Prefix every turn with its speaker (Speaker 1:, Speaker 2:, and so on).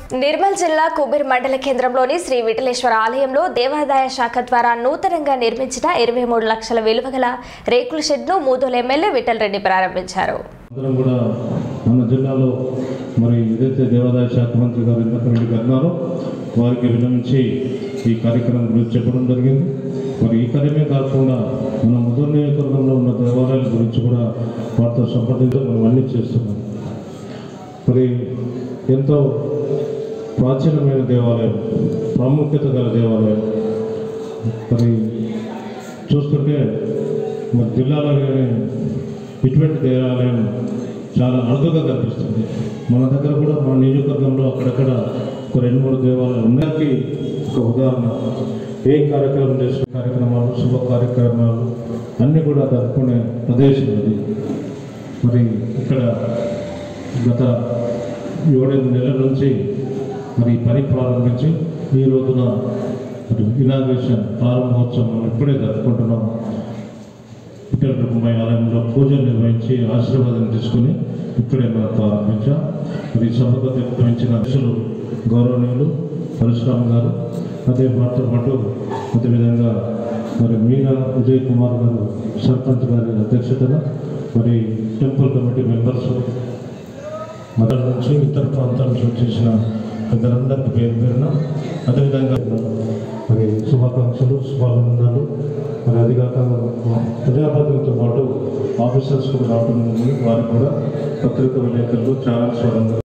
Speaker 1: నిర్మల్ జిల్లా కుబీర్ మండల కేంద్రంలోని శ్రీ విఠలేశ్వర ఆలయంలో దేవాదాయ శాఖ ద్వారా నూతనంగా నిర్మించిన ఇరవై మూడు లక్షల విలువ గల రేకుల షెడ్ను మూదోలు ఎమ్మెల్యే విఠల్ రెడ్డి ప్రారంభించారు
Speaker 2: అందరం కూడా మన జిల్లాలో మరి ఏదైతే దేవాదాయ శాఖ మంత్రి గారు ఇంద్రకరెడ్డి గారు ఉన్నారో వారికి విన్నవించి ఈ కార్యక్రమం గురించి చెప్పడం జరిగింది మరి ఈ కార్యమే కాకుండా మన ముదూరు నియోజకవర్గంలో ఉన్న దేవాలయాల గురించి కూడా వారితో సంప్రదించడం మనం అన్నీ చేస్తున్నాం మరి ఎంతో ప్రాచీనమైన దేవాలయం ప్రాముఖ్యత గల దేవాలయం మరి చూస్తుంటే మరి జిల్లాలోనే ఇటువంటి దేవాలయం చాలా అరుదుగా కనిపిస్తుంది మన దగ్గర కూడా మన నియోజకవర్గంలో అక్కడక్కడ ఒక రెండు మూడు దేవాలయాలు ఉన్నాయి ఒక ఉదాహరణ ఏ కార్యక్రమం చేసే కార్యక్రమాలు శుభ కార్యక్రమాలు అన్నీ కూడా జరుపుకునే ప్రదేశం అది మరి ఇక్కడ గత ఏడెనిమిది నెలల నుంచి మరి పని ప్రారంభించి ఈ రోజున మరి ఇనాగ్రేషన్ ప్రారంభోత్సవం మనం ఇప్పుడే జరుపుకుంటున్నాం ఇక్కడ కుటుంబ ఆలయంలో పూజలు నిర్వహించి ఆశీర్వాదం తీసుకుని ఇక్కడే మనం ప్రారంభించాం మరి ఈ సభకు నిర్వహించిన అధ్యక్షులు గౌరవనీయులు పరశురామ్ గారు అదే వారితో పాటు అదేవిధంగా మరి మీనా విజయ్ కుమార్ గారు సర్పంచ్ గారి అధ్యక్షతన మరి టెంపుల్ కమిటీ మెంబర్స్ మొదటి నుంచి ఇతర ప్రాంతాల నుంచి వచ్చేసిన పెద్దలందరికీ పేరు పేరున అదేవిధంగా మరి శుభాకాంక్షలు శుభాభినందనలు మరి అది కాక ప్రజాప్రతినిధితో పాటు ఆఫీసర్స్ కూడా రావడం జరిగింది. వారికి కూడా పత్రికా విలేకరులు ఛానల్స్ వాళ్ళందరూ